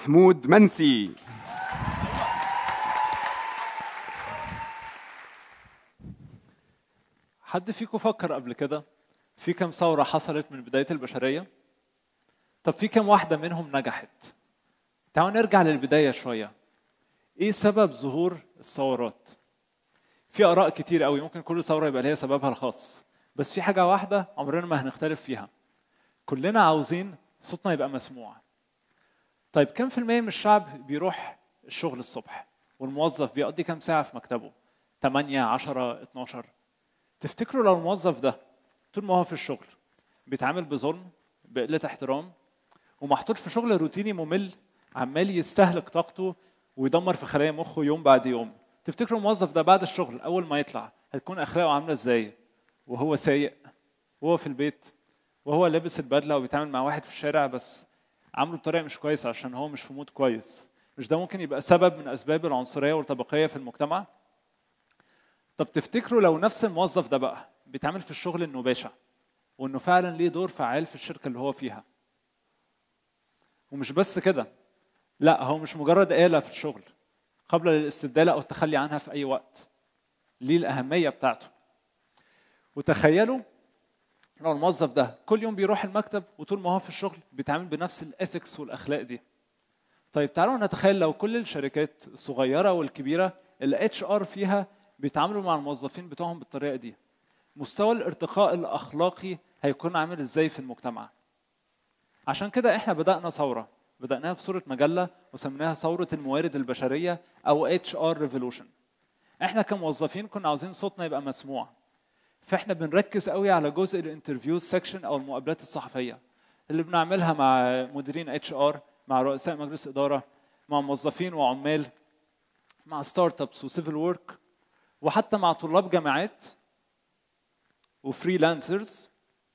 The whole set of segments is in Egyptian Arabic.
محمود منسي حد فيكم فكر قبل كده في كم ثورة حصلت من بداية البشرية؟ طب في كم واحدة منهم نجحت؟ تعالوا نرجع للبداية شوية. إيه سبب ظهور الثورات؟ في آراء كتير قوي ممكن كل ثورة يبقى ليها سببها الخاص، بس في حاجة واحدة عمرنا ما هنختلف فيها. كلنا عاوزين صوتنا يبقى مسموع. طيب كم في المية من الشعب بيروح الشغل الصبح؟ والموظف بيقضي كام ساعة في مكتبه؟ 8 10 12 تفتكروا لو الموظف ده طول ما هو في الشغل بيتعامل بظلم بقلة احترام ومحطوط في شغل روتيني ممل عمال يستهلك طاقته ويدمر في خلايا مخه يوم بعد يوم تفتكروا الموظف ده بعد الشغل اول ما يطلع هتكون اخلاقه عامله ازاي وهو سايق وهو في البيت وهو لابس البدله وبيتعامل مع واحد في الشارع بس عامله بطريقه مش كويسه عشان هو مش في مود كويس مش ده ممكن يبقى سبب من اسباب العنصريه والطبقيه في المجتمع طب تفتكروا لو نفس الموظف ده بقى بيتعامل في الشغل انه باشا وانه فعلا ليه دور فعال في الشركه اللي هو فيها ومش بس كده لا هو مش مجرد آلة في الشغل قبل للاستبدال او التخلي عنها في اي وقت ليه الاهميه بتاعته وتخيلوا لو الموظف ده كل يوم بيروح المكتب وطول ما هو في الشغل بيتعامل بنفس الاثكس والاخلاق دي طيب تعالوا نتخيل لو كل الشركات الصغيره والكبيره الاتش ار فيها بيتعاملوا مع الموظفين بتوعهم بالطريقه دي مستوى الارتقاء الاخلاقي هيكون عامل ازاي في المجتمع عشان كده احنا بدانا ثوره بداناها في صوره مجله وسميناها ثوره الموارد البشريه او اتش ار ريفولوشن احنا كموظفين كنا عاوزين صوتنا يبقى مسموع فاحنا بنركز قوي على جزء الانترفيو سيكشن او المقابلات الصحفيه اللي بنعملها مع مديرين اتش ار مع رؤساء مجلس اداره مع موظفين وعمال مع ستارت ابس وسيفل ورك وحتى مع طلاب جامعات وفريلانسرز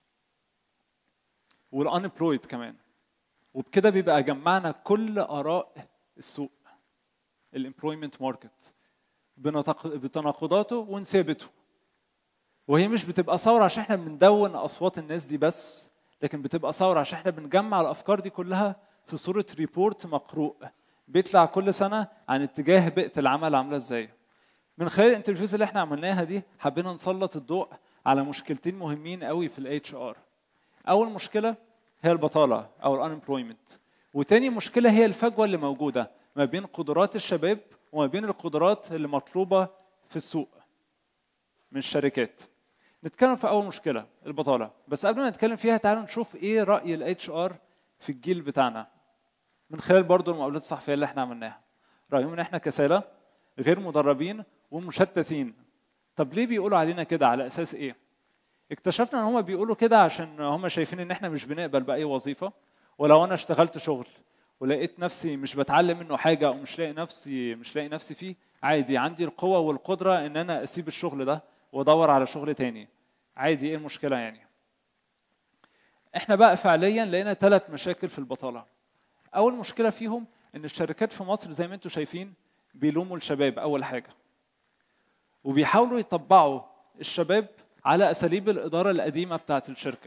والانبلويد كمان وبكده بيبقى جمعنا كل اراء السوق الامبلويمنت ماركت بتناقضاته وانسيابته وهي مش بتبقى ثوره عشان احنا بندون اصوات الناس دي بس لكن بتبقى ثوره عشان احنا بنجمع الافكار دي كلها في صوره ريبورت مقروء بيطلع كل سنه عن اتجاه بيئه العمل عامله ازاي من خلال الانترفيوز اللي احنا عملناها دي حبينا نسلط الضوء على مشكلتين مهمين قوي في الاتش ار اول مشكله هي البطاله او الانمبلويمنت وتاني مشكله هي الفجوه اللي موجوده ما بين قدرات الشباب وما بين القدرات اللي مطلوبه في السوق من الشركات نتكلم في اول مشكله البطاله بس قبل ما نتكلم فيها تعالوا نشوف ايه راي الاتش ار في الجيل بتاعنا من خلال برضو المقابلات الصحفيه اللي احنا عملناها رايهم ان احنا كسالى غير مدربين ومشتتين طب ليه بيقولوا علينا كده على اساس ايه اكتشفنا ان هم بيقولوا كده عشان هم شايفين ان احنا مش بنقبل باي وظيفه ولو انا اشتغلت شغل ولقيت نفسي مش بتعلم منه حاجه او مش لاقي نفسي مش لاقي نفسي فيه عادي عندي القوه والقدره ان انا اسيب الشغل ده وادور على شغل تاني عادي ايه المشكله يعني احنا بقى فعليا لقينا ثلاث مشاكل في البطاله اول مشكله فيهم ان الشركات في مصر زي ما انتم شايفين بيلوموا الشباب اول حاجه وبيحاولوا يطبعوا الشباب على اساليب الاداره القديمه بتاعه الشركه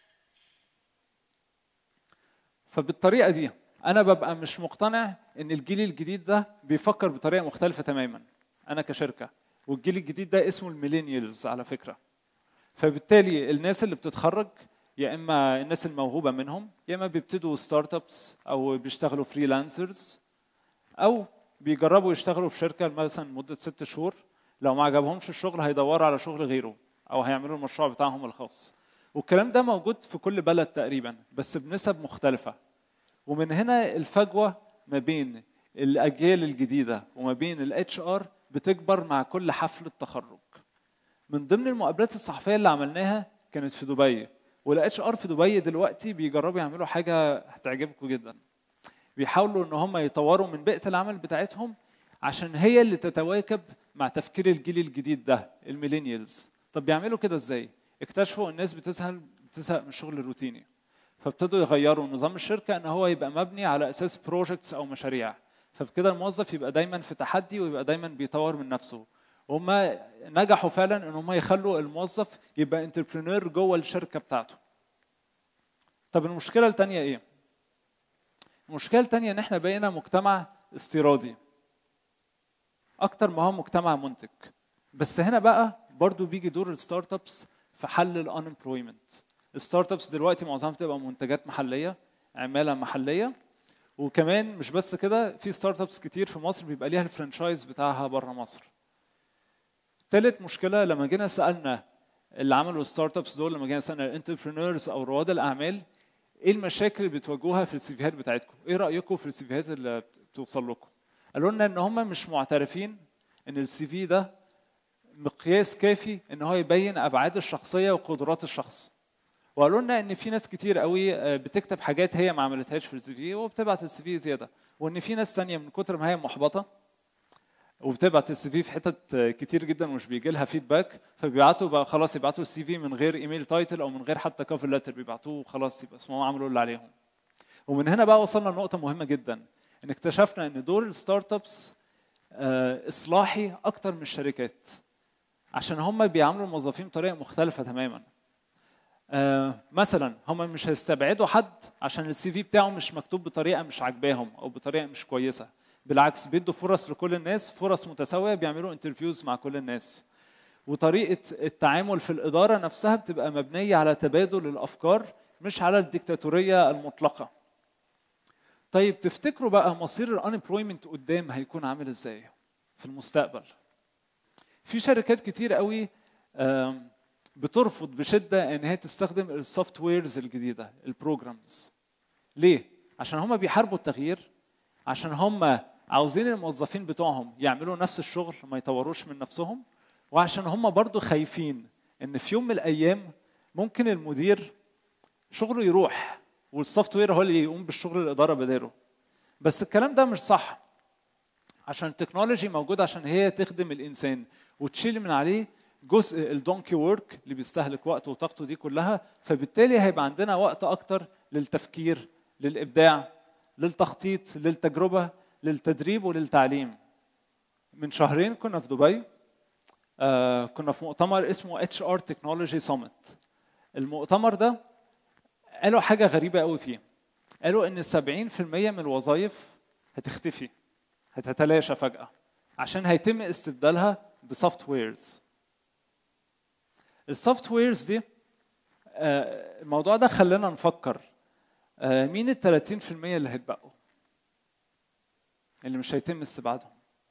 فبالطريقه دي انا ببقى مش مقتنع ان الجيل الجديد ده بيفكر بطريقه مختلفه تماما انا كشركه والجيل الجديد ده اسمه الميلينيالز على فكره فبالتالي الناس اللي بتتخرج يا اما الناس الموهوبه منهم يا اما بيبتدوا ستارت ابس او بيشتغلوا فريلانسرز او بيجربوا يشتغلوا في شركه مثلا مده ست شهور لو ما عجبهمش الشغل هيدوروا على شغل غيره او هيعملوا المشروع بتاعهم الخاص والكلام ده موجود في كل بلد تقريبا بس بنسب مختلفه ومن هنا الفجوه ما بين الاجيال الجديده وما بين الاتش ار بتكبر مع كل حفله تخرج من ضمن المقابلات الصحفيه اللي عملناها كانت في دبي والاتش ار في دبي دلوقتي بيجربوا يعملوا حاجه هتعجبكم جدا بيحاولوا ان هم يطوروا من بيئه العمل بتاعتهم عشان هي اللي تتواكب مع تفكير الجيل الجديد ده الميلينيالز طب بيعملوا كده ازاي اكتشفوا الناس بتزهق بتزهق من الشغل الروتيني فابتدوا يغيروا نظام الشركه ان هو يبقى مبني على اساس بروجكتس او مشاريع فبكده الموظف يبقى دايما في تحدي ويبقى دايما بيطور من نفسه وهم نجحوا فعلا ان هم يخلوا الموظف يبقى انتربرينور جوه الشركه بتاعته طب المشكله الثانيه ايه المشكله الثانيه ان احنا بقينا مجتمع استيرادي اكتر ما هو مجتمع منتج بس هنا بقى برضو بيجي دور الستارت ابس في حل الانمبلويمنت الستارت ابس دلوقتي معظمها بتبقى منتجات محليه عماله محليه وكمان مش بس كده في ستارت ابس كتير في مصر بيبقى ليها الفرنشايز بتاعها بره مصر ثالث مشكله لما جينا سالنا اللي عملوا الستارت ابس دول لما جينا سالنا الانتربرينورز او رواد الاعمال ايه المشاكل اللي بتواجهوها في السيفيهات بتاعتكم؟ ايه رايكم في السيفيهات اللي بتوصل لكم؟ قالوا لنا ان هم مش معترفين ان السي في ده مقياس كافي ان هو يبين ابعاد الشخصيه وقدرات الشخص. وقالوا لنا ان في ناس كتير قوي بتكتب حاجات هي ما عملتهاش في السي في وبتبعت السي في زياده وان في ناس تانية من كتر ما هي محبطه وبتبعت السي في في حتت كتير جدا ومش بيجي لها فيدباك فبيبعتوا بقى خلاص يبعتوا السي في من غير ايميل تايتل او من غير حتى كفر لتر بيبعتوه وخلاص يبقى اسمهم عملوا اللي عليهم. ومن هنا بقى وصلنا لنقطه مهمه جدا ان اكتشفنا ان دور الستارت ابس اصلاحي اكتر من الشركات عشان هم بيعاملوا الموظفين بطريقه مختلفه تماما. مثلا هم مش هيستبعدوا حد عشان السي في بتاعه مش مكتوب بطريقه مش عاجباهم او بطريقه مش كويسه. بالعكس بيدوا فرص لكل الناس فرص متساويه بيعملوا انترفيوز مع كل الناس وطريقه التعامل في الاداره نفسها بتبقى مبنيه على تبادل الافكار مش على الديكتاتوريه المطلقه طيب تفتكروا بقى مصير الانemployment قدام هيكون عامل ازاي في المستقبل في شركات كتير قوي بترفض بشده ان هي تستخدم السوفت ويرز الجديده البروجرامز ليه عشان هم بيحاربوا التغيير عشان هم عاوزين الموظفين بتوعهم يعملوا نفس الشغل ما يطوروش من نفسهم وعشان هم برضو خايفين ان في يوم من الايام ممكن المدير شغله يروح والسوفت وير هو اللي يقوم بالشغل الاداره بداله بس الكلام ده مش صح عشان التكنولوجي موجوده عشان هي تخدم الانسان وتشيل من عليه جزء الدونكي وورك اللي بيستهلك وقته وطاقته دي كلها فبالتالي هيبقى عندنا وقت اكتر للتفكير للابداع للتخطيط للتجربه للتدريب وللتعليم من شهرين كنا في دبي آه كنا في مؤتمر اسمه اتش ار تكنولوجي سمت المؤتمر ده قالوا حاجه غريبه قوي فيه قالوا ان 70% من الوظائف هتختفي هتتلاشى فجاه عشان هيتم استبدالها بسوفت ويرز السوفت ويرز دي آه الموضوع ده خلانا نفكر آه مين ال 30% اللي هيتبقوا اللي مش هيتم استبعادهم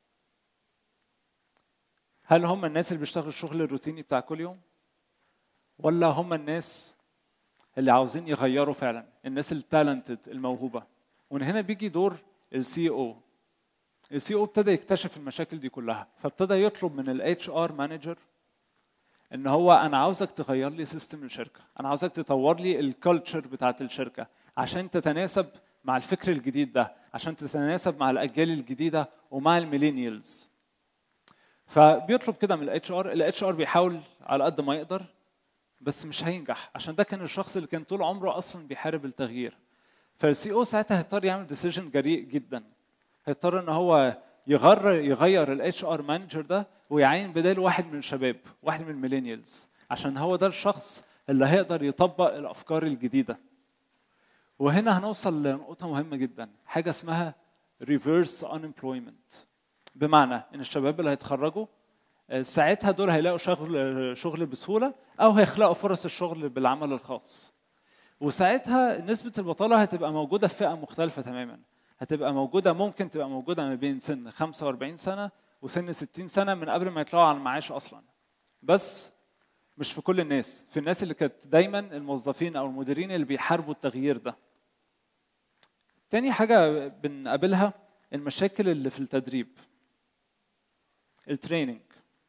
هل هم الناس اللي بيشتغلوا الشغل الروتيني بتاع كل يوم ولا هم الناس اللي عاوزين يغيروا فعلا الناس التالنتد الموهوبه ومن هنا بيجي دور السي او السي او ابتدى يكتشف المشاكل دي كلها فابتدى يطلب من الاتش ار مانجر ان هو انا عاوزك تغير لي سيستم الشركه انا عاوزك تطور لي الكالتشر بتاعت الشركه عشان تتناسب مع الفكر الجديد ده عشان تتناسب مع الاجيال الجديده ومع الميلينيالز فبيطلب كده من الاتش ار الاتش ار بيحاول على قد ما يقدر بس مش هينجح عشان ده كان الشخص اللي كان طول عمره اصلا بيحارب التغيير فالسي او ساعتها هيضطر يعمل ديسيجن جريء جدا هيضطر ان هو يغير يغير الاتش ار مانجر ده ويعين بداله واحد من الشباب واحد من الميلينيالز عشان هو ده الشخص اللي هيقدر يطبق الافكار الجديده وهنا هنوصل لنقطه مهمه جدا حاجه اسمها ريفيرس unemployment بمعنى ان الشباب اللي هيتخرجوا ساعتها دول هيلاقوا شغل شغل بسهوله او هيخلقوا فرص الشغل بالعمل الخاص وساعتها نسبه البطاله هتبقى موجوده في فئه مختلفه تماما هتبقى موجوده ممكن تبقى موجوده ما بين سن 45 سنه وسن 60 سنه من قبل ما يطلعوا على المعاش اصلا بس مش في كل الناس في الناس اللي كانت دايما الموظفين او المديرين اللي بيحاربوا التغيير ده تاني حاجه بنقابلها المشاكل اللي في التدريب التريننج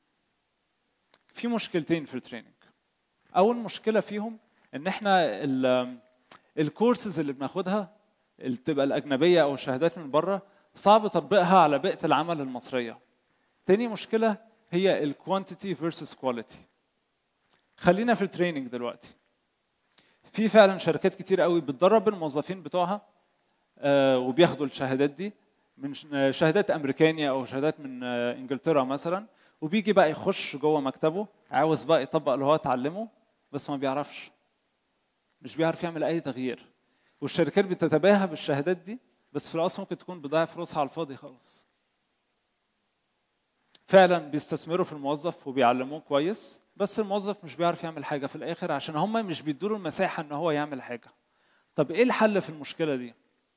في مشكلتين في التريننج اول مشكله فيهم ان احنا الكورسز اللي بناخدها اللي بتبقى الاجنبيه او الشهادات من بره صعب تطبيقها على بيئه العمل المصريه تاني مشكله هي الكوانتيتي فيرسس كواليتي خلينا في التريننج دلوقتي في فعلا شركات كتير قوي بتدرب الموظفين بتوعها آه وبياخدوا الشهادات دي من شهادات امريكانيه او شهادات من آه انجلترا مثلا وبيجي بقى يخش جوه مكتبه عاوز بقى يطبق اللي هو اتعلمه بس ما بيعرفش مش بيعرف يعمل اي تغيير والشركات بتتباهى بالشهادات دي بس في الاصل ممكن تكون بضاعة فلوسها على الفاضي خالص فعلا بيستثمروا في الموظف وبيعلموه كويس بس الموظف مش بيعرف يعمل حاجه في الاخر عشان هم مش بيدوا له المساحه ان هو يعمل حاجه طب ايه الحل في المشكله دي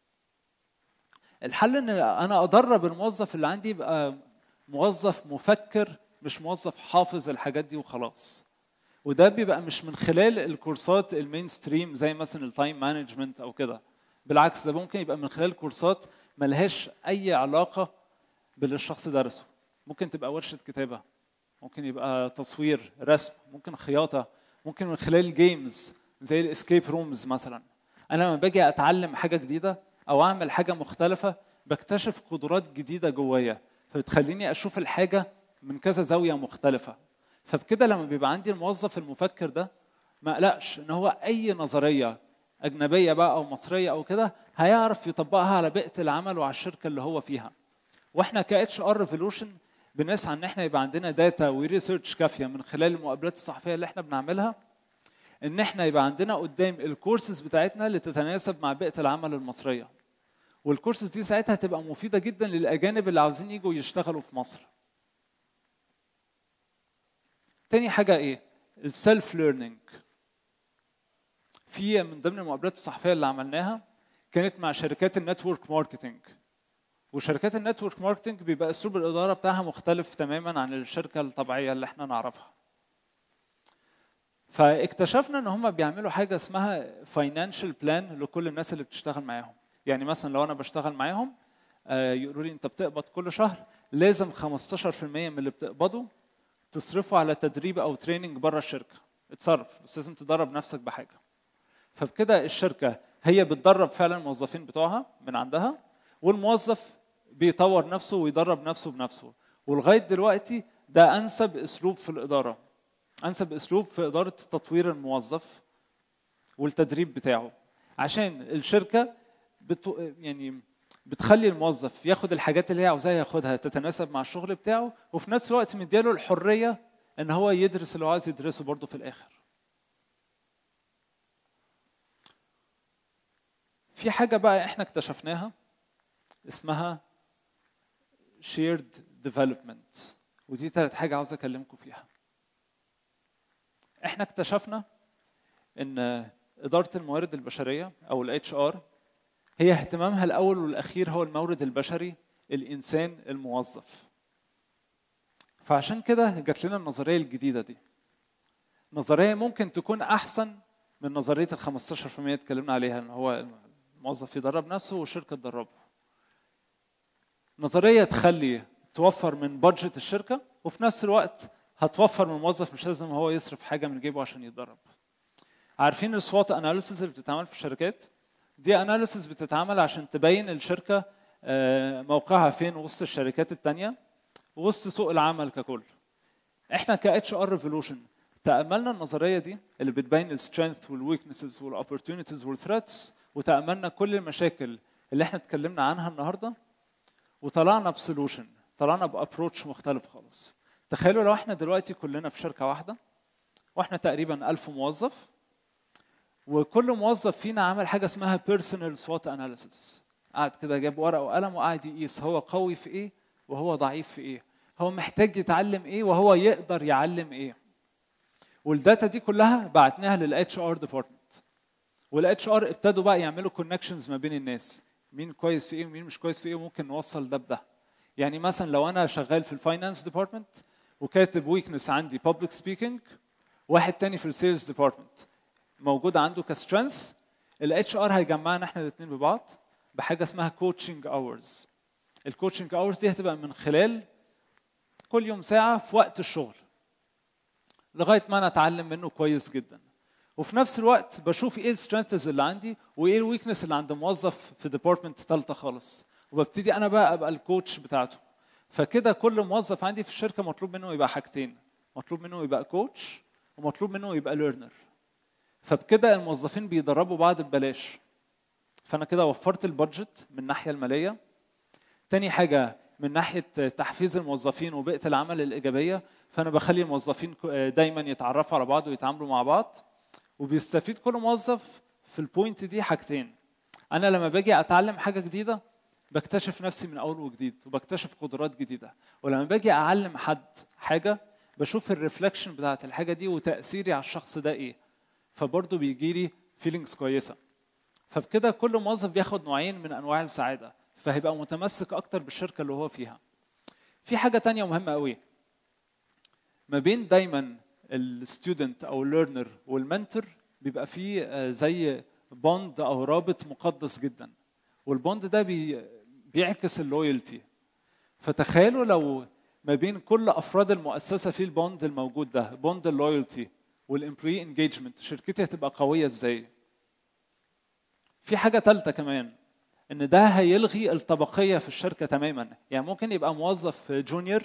الحل ان انا ادرب الموظف اللي عندي يبقى موظف مفكر مش موظف حافظ الحاجات دي وخلاص وده بيبقى مش من خلال الكورسات المين ستريم زي مثلا التايم مانجمنت او كده بالعكس ده ممكن يبقى من خلال كورسات ملهاش اي علاقه باللي الشخص درسه ممكن تبقى ورشه كتابه ممكن يبقى تصوير رسم ممكن خياطه ممكن من خلال جيمز زي الاسكيب رومز مثلا انا لما باجي اتعلم حاجه جديده او اعمل حاجه مختلفه بكتشف قدرات جديده جوايا فبتخليني اشوف الحاجه من كذا زاويه مختلفه فبكده لما بيبقى عندي الموظف المفكر ده ما اقلقش ان هو اي نظريه اجنبيه بقى او مصريه او كده هيعرف يطبقها على بيئه العمل وعلى الشركه اللي هو فيها واحنا ك اتش ار ريفولوشن بنسعى ان احنا يبقى عندنا داتا وريسيرش كافيه من خلال المقابلات الصحفيه اللي احنا بنعملها ان احنا يبقى عندنا قدام الكورسز بتاعتنا اللي تتناسب مع بيئه العمل المصريه والكورسز دي ساعتها هتبقى مفيده جدا للاجانب اللي عاوزين يجوا يشتغلوا في مصر تاني حاجه ايه السيلف ليرنينج في من ضمن المقابلات الصحفيه اللي عملناها كانت مع شركات النتورك ماركتنج وشركات النتورك ماركتنج بيبقى اسلوب الاداره بتاعها مختلف تماما عن الشركه الطبيعيه اللي احنا نعرفها فاكتشفنا ان هم بيعملوا حاجه اسمها فاينانشال بلان لكل الناس اللي بتشتغل معاهم يعني مثلا لو انا بشتغل معاهم يقولوا لي انت بتقبض كل شهر لازم 15% من اللي بتقبضه تصرفه على تدريب او تريننج بره الشركه اتصرف بس لازم تدرب نفسك بحاجه فبكده الشركه هي بتدرب فعلا الموظفين بتوعها من عندها والموظف بيطور نفسه ويدرب نفسه بنفسه ولغايه دلوقتي ده انسب اسلوب في الاداره انسب اسلوب في اداره تطوير الموظف والتدريب بتاعه عشان الشركه بت... يعني بتخلي الموظف ياخد الحاجات اللي هي عاوزاها ياخدها تتناسب مع الشغل بتاعه وفي نفس الوقت مدياله الحريه ان هو يدرس اللي هو عايز يدرسه برضه في الاخر في حاجه بقى احنا اكتشفناها اسمها shared development ودي تالت حاجة عاوز أكلمكم فيها احنا اكتشفنا ان إدارة الموارد البشرية أو ال HR هي اهتمامها الأول والأخير هو المورد البشري الإنسان الموظف فعشان كده جات لنا النظرية الجديدة دي نظرية ممكن تكون أحسن من نظرية ال 15% اللي اتكلمنا عليها إن هو الموظف يدرب نفسه والشركة تدربه نظريه تخلي توفر من بادجت الشركه وفي نفس الوقت هتوفر من الموظف مش لازم هو يصرف حاجه من جيبه عشان يتدرب عارفين السوات اناليسيس اللي بتتعمل في الشركات دي اناليسيس بتتعمل عشان تبين الشركه موقعها فين وسط الشركات التانية وسط سوق العمل ككل احنا ك اتش ار ريفولوشن تاملنا النظريه دي اللي بتبين السترينث والويكنسز والاوبورتونيتيز والثريتس وتاملنا كل المشاكل اللي احنا اتكلمنا عنها النهارده وطلعنا بسولوشن طلعنا بابروتش مختلف خالص تخيلوا لو احنا دلوقتي كلنا في شركه واحده واحنا تقريبا ألف موظف وكل موظف فينا عمل حاجه اسمها بيرسونال سوات اناليسيس قعد كده جاب ورقه وقلم وقعد يقيس هو قوي في ايه وهو ضعيف في ايه هو محتاج يتعلم ايه وهو يقدر يعلم ايه والداتا دي كلها بعتناها للاتش ار ديبارتمنت والاتش ار ابتدوا بقى يعملوا كونكشنز ما بين الناس مين كويس في ايه ومين مش كويس في ايه وممكن نوصل ده بده يعني مثلا لو انا شغال في الفاينانس ديبارتمنت وكاتب ويكنس عندي بابليك سبيكينج واحد تاني في السيلز ديبارتمنت موجود عنده كسترينث الاتش ار هيجمعنا احنا الاثنين ببعض بحاجه اسمها كوتشنج اورز الكوتشنج اورز دي هتبقى من خلال كل يوم ساعه في وقت الشغل لغايه ما انا اتعلم منه كويس جدا وفي نفس الوقت بشوف ايه السترينثز اللي عندي وايه الويكنس اللي عند موظف في ديبارتمنت ثالثه خالص وببتدي انا بقى ابقى الكوتش بتاعته فكده كل موظف عندي في الشركه مطلوب منه يبقى حاجتين مطلوب منه يبقى كوتش ومطلوب منه يبقى ليرنر فبكده الموظفين بيدربوا بعض ببلاش فانا كده وفرت البادجت من الناحيه الماليه تاني حاجه من ناحيه تحفيز الموظفين وبيئه العمل الايجابيه فانا بخلي الموظفين دايما يتعرفوا على بعض ويتعاملوا مع بعض وبيستفيد كل موظف في البوينت دي حاجتين انا لما باجي اتعلم حاجه جديده بكتشف نفسي من اول وجديد وبكتشف قدرات جديده ولما باجي اعلم حد حاجه بشوف الريفلكشن بتاعت الحاجه دي وتاثيري على الشخص ده ايه فبرضه بيجي لي فيلينجز كويسه فبكده كل موظف بياخد نوعين من انواع السعاده فهيبقى متمسك اكتر بالشركه اللي هو فيها في حاجه تانية مهمه قوي ما بين دايما الستودنت او الليرنر والمنتور بيبقى فيه آه، زي بوند او رابط مقدس جدا والبوند ده بي بيعكس اللويالتي فتخيلوا لو ما بين كل افراد المؤسسه في البوند الموجود ده بوند اللويالتي والامبلوي انجيجمنت شركتي هتبقى قويه ازاي في حاجه ثالثه كمان ان ده هيلغي الطبقيه في الشركه تماما يعني ممكن يبقى موظف جونيور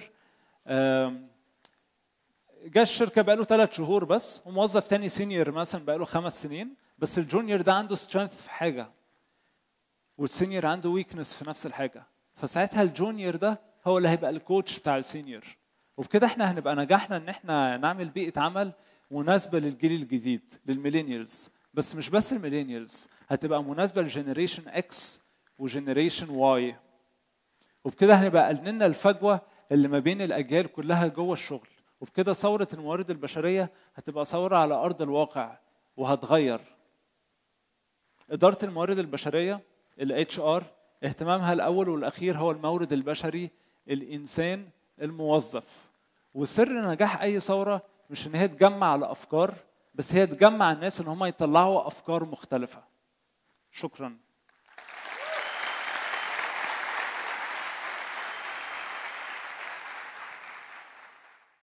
جه الشركه بقاله ثلاث شهور بس وموظف تاني سينيور مثلا بقاله خمس سنين بس الجونيور ده عنده سترينث في حاجه والسينيور عنده ويكنس في نفس الحاجه فساعتها الجونيور ده هو اللي هيبقى الكوتش بتاع السينيور وبكده احنا هنبقى نجحنا ان احنا نعمل بيئه عمل مناسبه للجيل الجديد للميلينيالز بس مش بس الميلينيالز هتبقى مناسبه لجنريشن اكس وجنريشن واي وبكده هنبقى قللنا الفجوه اللي ما بين الاجيال كلها جوه الشغل وبكده ثوره الموارد البشريه هتبقى ثوره على ارض الواقع وهتغير اداره الموارد البشريه الاتش ار اهتمامها الاول والاخير هو المورد البشري الانسان الموظف وسر نجاح اي ثوره مش ان هي تجمع الافكار بس هي تجمع الناس ان هم يطلعوا افكار مختلفه شكرا